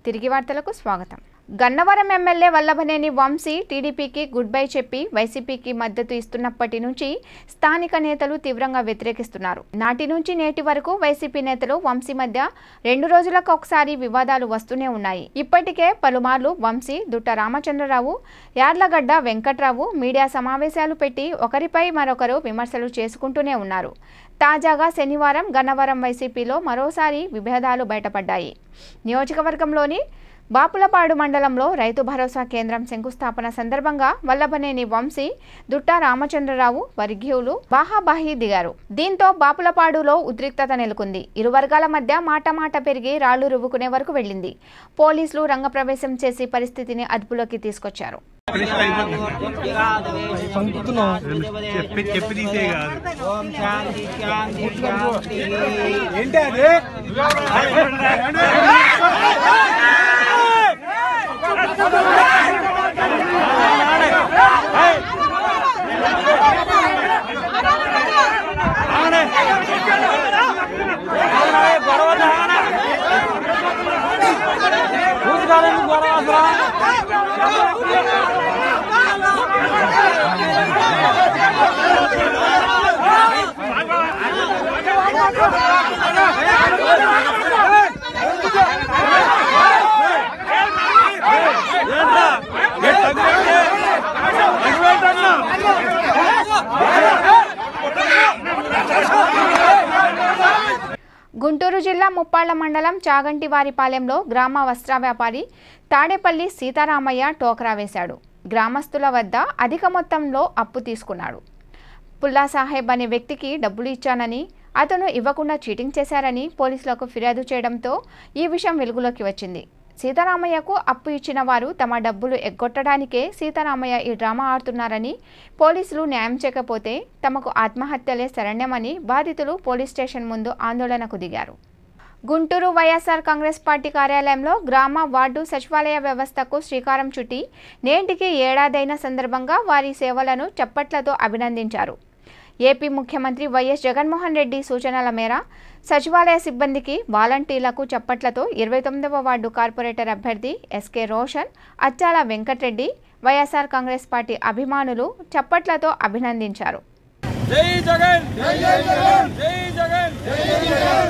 తిరిగి వార్తలకు స్వాగతం గన్నవరం ఎమ్మెల్యే వల్లభనేని వంశీ టీడీపీకి గుడ్ బై చెప్పి వైసీపీకి మద్దతు ఇస్తున్నప్పటి నుంచి స్థానిక నేతలు తీవ్రంగా వ్యతిరేకిస్తున్నారు నాటి నుంచి నేటి వరకు వైసీపీ నేతలు వంశీ మధ్య రెండు రోజులకు ఒకసారి వివాదాలు వస్తూనే ఉన్నాయి ఇప్పటికే పలుమార్లు వంశీ దుట్ట రామచంద్రరావు యార్లగడ్డ వెంకట్రావు మీడియా సమావేశాలు పెట్టి ఒకరిపై మరొకరు విమర్శలు చేసుకుంటూనే ఉన్నారు తాజాగా శనివారం గన్నవరం వైసీపీలో మరోసారి విభేదాలు బయటపడ్డాయి నియోజకవర్గంలోని బాపులపాడు మండలంలో రైతు భరోసా కేంద్రం శంకుస్థాపన సందర్భంగా వల్లభనేని వంశీ దుట్టా రామచంద్రరావు వర్గీయులు బాహాబాహి దిగారు దీంతో బాపులపాడులో ఉద్రిక్తత నెలకొంది ఇరు వర్గాల మధ్య మాట మాట పెరిగి రాళ్లు రువ్వుకునే వరకు వెళ్ళింది పోలీసులు రంగప్రవేశం చేసి పరిస్థితిని అదుపులోకి తీసుకొచ్చారు చెప్పి చెప్పి తీసే కాదు ఓం శాంతి శాంతి శాంతి ఏంటి అది గుంటూరు జిల్లా ముప్పాళ్ల మండలం చాగంటివారిపాలెంలో గ్రామ వస్త్ర వ్యాపారి తాడేపల్లి సీతారామయ్య టోకరా వేశాడు గ్రామస్తుల వద్ద అధిక మొత్తంలో అప్పు తీసుకున్నాడు పుల్లా సాహెబ్ అనే వ్యక్తికి డబ్బులు ఇచ్చానని అతను ఇవ్వకుండా చీటింగ్ చేశారని పోలీసులకు ఫిర్యాదు చేయడంతో ఈ విషయం వెలుగులోకి వచ్చింది సీతారామయ్యకు అప్పు ఇచ్చిన వారు తమ డబ్బులు ఎగ్గొట్టడానికే సీతారామయ్య ఈ డ్రామా ఆడుతున్నారని పోలీసులు న్యాయం చేయకపోతే తమకు ఆత్మహత్యలే శరణ్యమని బాధితులు పోలీస్ స్టేషన్ ముందు ఆందోళనకు దిగారు గుంటూరు వైఎస్ఆర్ కాంగ్రెస్ పార్టీ కార్యాలయంలో గ్రామ వార్డు సచివాలయ వ్యవస్థకు శ్రీకారం చుట్టి నేటికి ఏడాదైన సందర్భంగా వారి సేవలను చప్పట్లతో అభినందించారు ఏపీ ముఖ్యమంత్రి వైఎస్ జగన్మోహన్ రెడ్డి సూచనల మేర సచివాలయ సిబ్బందికి వాలంటీర్లకు చప్పట్లతో ఇరవై తొమ్మిదవ వార్డు కార్పొరేటర్ అభ్యర్థి SK Roshan Acchala Venkatareddy YSR Congress party అభిమానులు చప్పట్లతో అభినందించారు జై జగన్ జై జగన్ జై జగన్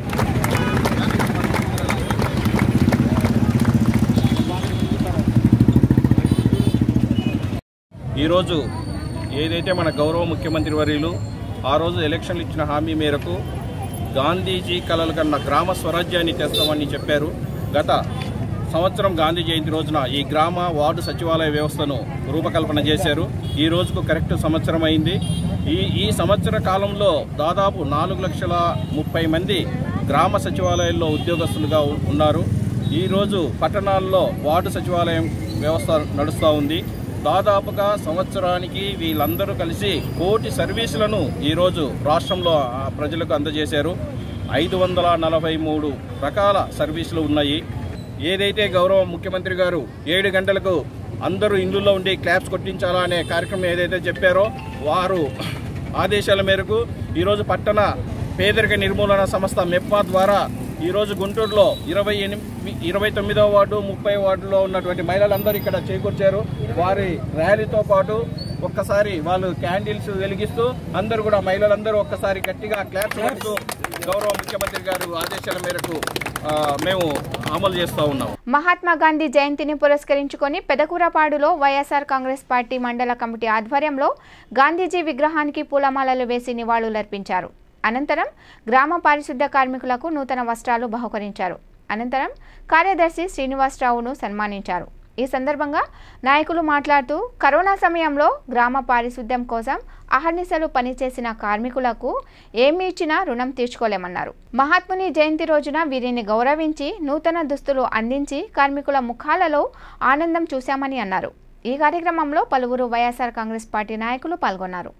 ఈరోజు ఏదైతే మన గౌరవ ముఖ్యమంత్రి వర్యులు ఆ రోజు ఎలక్షన్లు ఇచ్చిన హామీ మేరకు గాంధీజీ కలలు కన్న గ్రామ స్వరాజ్యాన్ని తెస్తామని చెప్పారు గత సంవత్సరం గాంధీ జయంతి రోజున ఈ గ్రామ వార్డు సచివాలయ వ్యవస్థను రూపకల్పన చేశారు ఈ రోజుకు కరెక్ట్ సంవత్సరం అయింది ఈ ఈ సంవత్సర కాలంలో దాదాపు నాలుగు లక్షల ముప్పై మంది గ్రామ సచివాలయాల్లో ఉద్యోగస్తులుగా ఉ- ఉన్నారు ఈరోజు పట్టణాల్లో వార్డు సచివాలయం వ్యవస్థ నడుస్తూ ఉంది దాదాపుగా సంవత్సరానికి వీళ్ళందరూ కలిసి కోటి సర్వీసులను ఈరోజు రాష్ట్రంలో ఆ, ప్రజలకు అందజేశారు ఐదు వందల నలభై మూడు రకాల సర్వీసులు ఉన్నాయి ఏదైతే గౌరవ ముఖ్యమంత్రి గారు ఏడు గంటలకు అందరూ ఇండ్లలో ఉండి క్లాప్స్ కొట్టించాలా అనే కార్యక్రమం ఏదైతే చెప్పారో వారు ఆదేశాల మేరకు ఈరోజు పట్టణ పేదరిక నిర్మూలన సంస్థ మెప్మా ద్వారా ఈరోజు గుంటూరులో ఇరవై ఎనిమిది ఇరవై తొమ్మిదవ వార్డు ముప్పై వార్డులో ఉన్నటువంటి మహిళలందరూ ఇక్కడ చేకూర్చారు వారి ర్యాలీతో పాటు ఒక్కసారి వాళ్ళు క్యాండిల్స్ వెలిగిస్తూ అందరూ కూడా మహిళలందరూ ఒక్కసారి గట్టిగా క్లాప్స్ కొడుతూ గౌరవ ముఖ్యమంత్రి గారు ఆదేశాల మేరకు ఆ, మేము అమలు చేస్తూ ఉన్నాం మహాత్మా గాంధీ జయంతిని పురస్కరించుకొని పెదకూరపాడులో YSR Congress party mandal committee ఆధ్వర్యంలో గాంధీజీ విగ్రహానికి పూలమాలలు వేసి నివాళులర్పించారు అనంతరం గ్రామ పారిశుద్ధ్య కార్మికులకు నూతన వస్త్రాలు బహుకరించారు అనంతరం కార్యదర్శి శ్రీనివాసరావును సన్మానించారు ఈ సందర్భంగా నాయకులు మాట్లాడుతూ కరోనా సమయంలో గ్రామ పారిశుద్ధ్యం కోసం అహర్నిశలు పనిచేసిన కార్మికులకు ఏమి ఇచ్చినా రుణం తీర్చుకోలేమన్నారు మహాత్ముని జయంతి రోజున వీరిని గౌరవించి నూతన దుస్తులు అందించి కార్మికుల ముఖాలలో ఆనందం చూశామని అన్నారు ఈ కార్యక్రమంలో పలువురు వైఎస్ఆర్ కాంగ్రెస్ పార్టీ నాయకులు పాల్గొన్నారు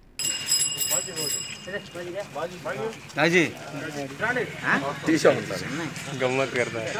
जी गम्मत करता है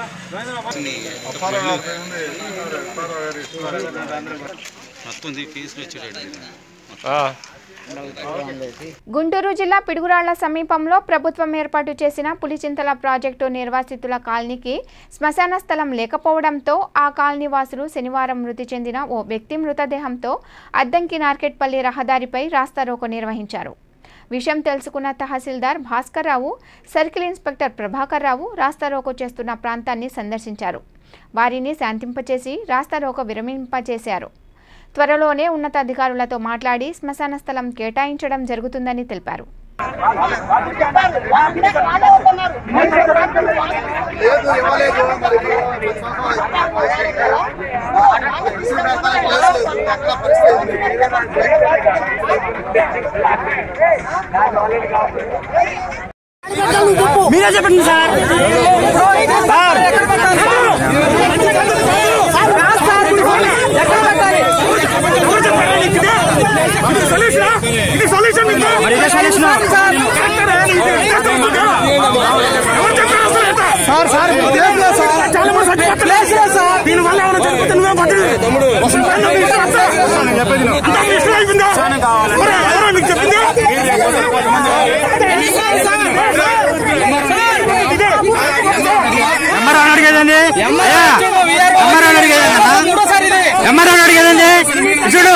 మొత్తం తీసి వచ్చేటట్టు గుంటూరు జిల్లా పిడుగురాళ్ల సమీపంలో ప్రభుత్వం ఏర్పాటు చేసిన పులిచింతల ప్రాజెక్టు నిర్వాసితుల కాలనీకి శ్మశాన స్థలం లేకపోవడంతో ఆ కాలనీ వాసులు శనివారం మృతి చెందిన ఓ వ్యక్తి మృతదేహంతో అద్దంకి నార్కెట్పల్లి రహదారిపై రాస్తారోకో నిర్వహించారు విషయం తెలుసుకున్న తహసీల్దార్ భాస్కర్ రావు సర్కిల్ ఇన్స్పెక్టర్ ప్రభాకర్ రావు రాస్తారోకో చేస్తున్న ప్రాంతాన్ని సందర్శించారు వారిని శాంతింపచేసి రాస్తారోకో విరమింపచేశారు త్వరలోనే ఉన్నతాధికారులతో మాట్లాడి శ్మశాన స్థలం కేటాయించడం జరుగుతుందని తెలిపారు మీరే చెప్పండి సార్ సార్ మరి ఇదే సొల్యూషన్ సార్ సార్ చాలా మంది చచ్చిపోతున్నారు సార్ దీనివల్ల ఏమైనా చనిపోతే నువ్వే పట్టు తమ్ముడు ఎంఆర్ఓ అడిగేదండి ఎంఆర్ఓ అడిగేదండి ఎంఆర్ఓ అడిగేదండి చూడు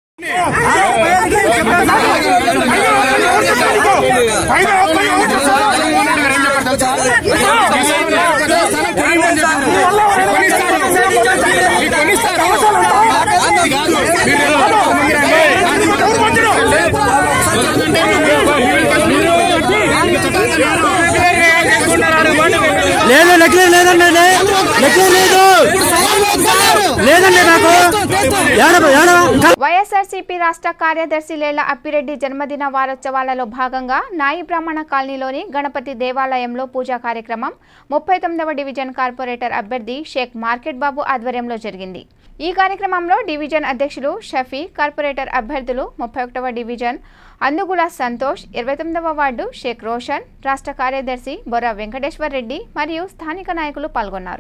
లేదు లెక్కలేదు లేదండి లెక్కలేదు లేదు లేదండి నాకు ఏడ ఏడ ఇంకా వైఎస్ఆర్సీపీ రాష్ట్ర కార్యదర్శి లేళ్ల అప్పిరెడ్డి జన్మదిన వారోత్సవాలలో భాగంగా నాయి బ్రాహ్మణ కాలనీలోని గణపతి దేవాలయంలో పూజా కార్యక్రమం ముప్పై తొమ్మిదవ డివిజన్ కార్పొరేటర్ అభ్యర్థి షేక్ మార్కెట్ బాబు ఆధ్వర్యంలో జరిగింది ఈ కార్యక్రమంలో డివిజన్ అధ్యక్షులు షఫీ కార్పొరేటర్ అభ్యర్థులు ముప్పై ఒకటవ డివిజన్ అందుగుల సంతోష్ ఇరవై తొమ్మిదవ వార్డు షేక్ రోషన్ రాష్ట్ర కార్యదర్శి బొర్ర వెంకటేశ్వర్ రెడ్డి మరియు స్థానిక నాయకులు పాల్గొన్నారు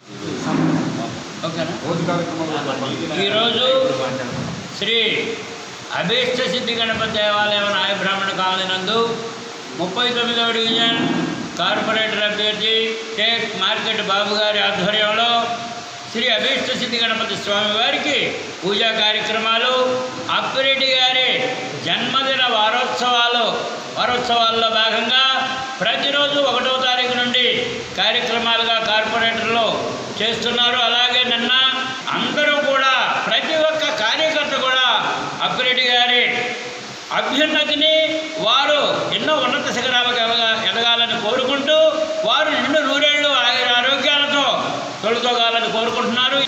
ఈరోజు శ్రీ అభీష్ట సిద్ధి గణపతి దేవాలయం నాయ బ్రాహ్మణ కాలనీ నందు ముప్పై తొమ్మిదవ డివిజన్ కార్పొరేటర్ అభ్యర్థి టేక్ మార్కెట్ బాబు గారి ఆధ్వర్యంలో శ్రీ అభీష్ట సిద్ధి గణపతి స్వామి వారికి పూజా కార్యక్రమాలు అప్పిరెడ్డి గారి జన్మదిన వారోత్సవాలు వారోత్సవాల్లో భాగంగా ప్రతిరోజు ఒకటో తారీఖు నుండి కార్యక్రమాలుగా కార్పొరేటర్లు చేస్తున్నారు అలాగే నిన్న అందరూ కూడా ప్రతి ఒక్క కార్యకర్త కూడా అప్పిరెడ్డి గారి అభ్యున్నతిని వారు ఎన్నో ఉన్నత శిఖరాలకు ఎదగా- ఎదగాలని కోరుకుంటూ వారు నిండు నూరేళ్లు ఆయన ఆరోగ్యాలతో తొలుతోగాలని కోరుకుంటున్నారు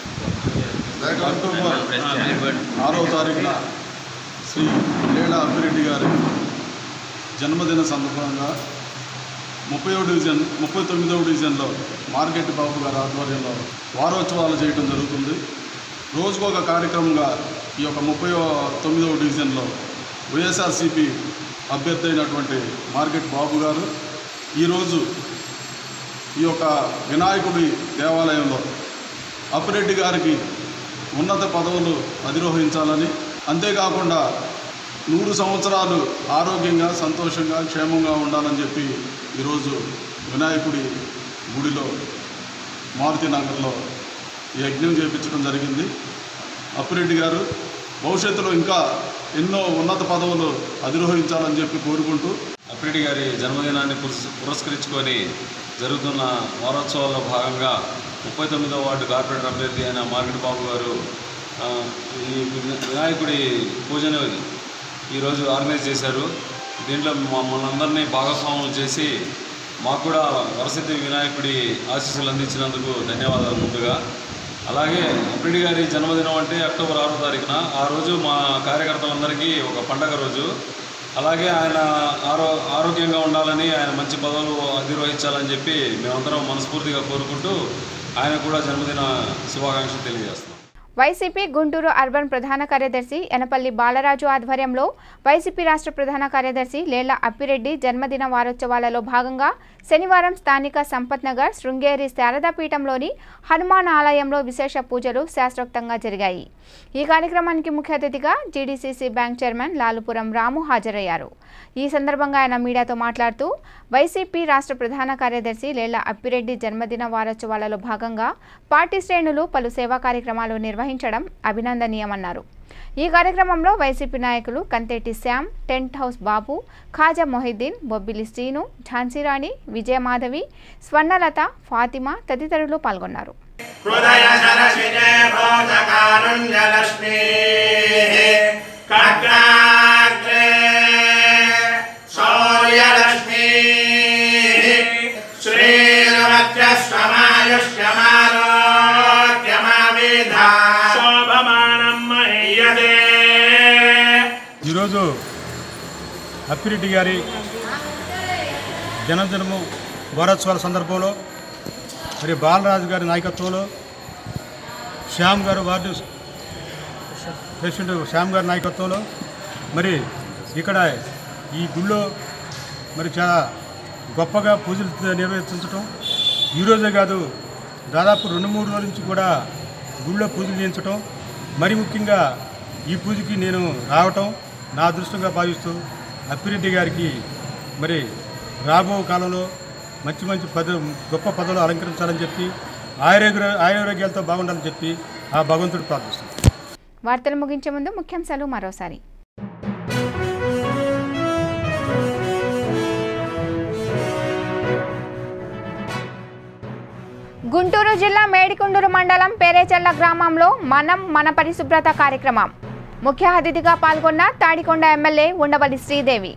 అక్టోబర్ ఆరవ తారీఖున శ్రీ లేళ అప్పిరెడ్డి గారి జన్మదిన సందర్భంగా ముప్పై డివిజన్ ముప్పై తొమ్మిదవ డివిజన్లో మార్కెట్ బాబు గారి ఆధ్వర్యంలో వారోత్సవాలు చేయడం జరుగుతుంది రోజుకొక కార్యక్రమంగా ఈ యొక్క ముప్పై తొమ్మిదవ డివిజన్లో వైఎస్ఆర్సిపి అభ్యర్థి అయినటువంటి మార్కెట్ బాబు గారు ఈరోజు ఈ యొక్క వినాయకుడి దేవాలయంలో అప్పిరెడ్డి గారికి ఉన్నత పదవులు అధిరోహించాలని అంతేకాకుండా నూరు సంవత్సరాలు ఆరోగ్యంగా సంతోషంగా క్షేమంగా ఉండాలని చెప్పి ఈరోజు వినాయకుడి గుడిలో మారుతి నగర్లో ఈ యజ్ఞం చేయించడం జరిగింది అప్పిరెడ్డి గారు భవిష్యత్తులో ఇంకా ఎన్నో ఉన్నత పదవులు అధిరోహించాలని చెప్పి కోరుకుంటూ అప్పిరెడ్డి గారి జన్మదినాన్ని పురస్- పురస్కరించుకొని జరుగుతున్న వారోత్సవాల్లో భాగంగా ముప్పై తొమ్మిదవ వార్డు కార్పొరేటర్ అభ్యర్థి అయిన మార్కెట్ బాబు గారు ఆ, ఈ వినా- వినాయకుడి పూజను ఈరోజు ఆర్గనైజ్ చేశారు దీంట్లో మమ్మల్ని అందరినీ భాగస్వాములు చేసి మాకు కూడా వరసిద్ధి వినాయకుడి ఆశీస్సులు అందించినందుకు ధన్యవాదాలు ముందుగా అలాగే అప్పిరెడ్డి గారి జన్మదినం అంటే అక్టోబర్ ఆరో తారీఖున ఆ రోజు మా కార్యకర్తలందరికీ ఒక పండగ రోజు అలాగే ఆయన ఆరో ఆరోగ్యంగా ఉండాలని ఆయన మంచి పదవులు అధిరోహించాలని చెప్పి మేమందరం మనస్ఫూర్తిగా కోరుకుంటూ ఆయన కూడా జన్మదిన శుభాకాంక్షలు తెలియజేస్తాం వైసీపీ గుంటూరు అర్బన్ ప్రధాన కార్యదర్శి ఎనపల్లి బాలరాజు ఆధ్వర్యంలో వైసీపీ రాష్ట్ర ప్రధాన కార్యదర్శి లేళ్ల అప్పిరెడ్డి జన్మదిన వారోత్సవాలలో భాగంగా శనివారం స్థానిక సంపత్ నగర్ శృంగేరి శారదాపీఠంలోని హనుమాన్ ఆలయంలో విశేష పూజలు శాస్త్రోక్తంగా జరిగాయి ఈ కార్యక్రమానికి ముఖ్య అతిథిగా GDCCB bank chairman Lalupuram Ramu హాజరయ్యారు ఈ సందర్భంగా ఆయన మీడియాతో మాట్లాడుతూ వైసీపీ రాష్ట్ర ప్రధాన కార్యదర్శి లేళ్ల అప్పిరెడ్డి జన్మదిన వారోత్సవాలలో భాగంగా పార్టీ శ్రేణులు పలు సేవా కార్యక్రమాలు నిర్వహించడం అభినందనీయమన్నారు ఈ కార్యక్రమంలో వైసీపీ నాయకులు కంతేటి శ్యామ్ టెంట్ హౌస్ బాబు ఖాజా మొహిద్దీన్ బొబ్బిలి శ్రీను ఝాన్సీరాణి విజయమాధవి స్వర్ణలత ఫాతిమా తదితరులు పాల్గొన్నారు హృదయ సరసిజే భోజకానుంజలక్ష్మీ ఖడ్గాగ్రే శౌర్యలక్ష్మీ శ్రీరవత్యశ్వమాయుష్యమారోగ్యమావిధా శోభమానం మహీయతే ఈరోజు అప్పిరెడ్డి గారి జన్మదినము వారోత్సవాల సందర్భంలో మరి బాలరాజు గారి నాయకత్వంలో శ్యామ్ గారు వార్డు ప్రెసిడెంట్ శ్యామ్ గారి నాయకత్వంలో మరి ఇక్కడ ఈ గుళ్ళో మరి చాలా గొప్పగా పూజలు నిర్వహించడం ఈరోజే కాదు దాదాపు రెండు మూడు రోజుల నుంచి కూడా గుళ్ళో పూజలు చేయించటం మరి ముఖ్యంగా ఈ పూజకి నేను రావటం నా అదృష్టంగా భావిస్తూ అప్పిరెడ్డి గారికి మరి రాబో కాలంలో మంచి మంచి పద గొప్ప పదవులు అలంకరించాలని చెప్పి ఆరోగ్య ఆరోగ్యాలతో బాగుండాలని చెప్పి ఆ భగవంతుడు ప్రార్థిస్తాను వార్తలు ముగించే ముందు ముఖ్యాంశాలు మరోసారి గుంటూరు జిల్లా మేడికుండూరు మండలం పేరేచల్ల గ్రామంలో మనం మన పరిశుభ్రత కార్యక్రమం ముఖ్య అతిథిగా పాల్గొన్న తాడికొండ ఎమ్మెల్యే ఉండవల్లి శ్రీదేవి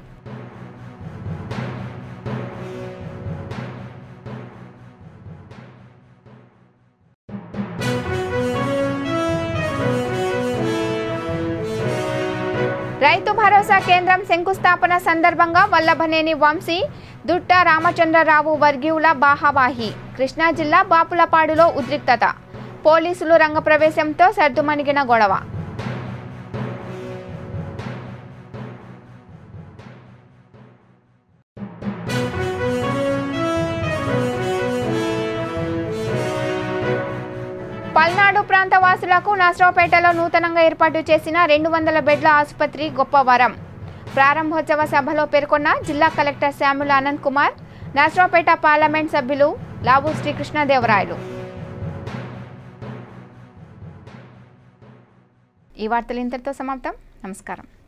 రైతు భరోసా కేంద్రం శంకుస్థాపన సందర్భంగా వల్లభనేని వంశీ దుట్ట రామచంద్రరావు వర్గీయుల బాహాబాహి కృష్ణా జిల్లా బాపులపాడులో ఉద్రిక్తత పోలీసులు రంగప్రవేశంతో సర్దుమణిగిన గొడవ పల్నాడు ప్రాంత వాసులకు నర్సరావుపేటలో నూతనంగా ఏర్పాటు చేసిన రెండు వందల బెడ్ల ఆసుపత్రి గొప్ప వరం ప్రారంభోత్సవ సభలో పేర్కొన్న జిల్లా కలెక్టర్ శ్యాముల అనంత్ కుమార్ నర్సరావుపేట పార్లమెంట్ సభ్యులు లావు శ్రీకృష్ణదేవరాయలు ఈ వార్తలు ఇంతటితో సమాప్తం నమస్కారం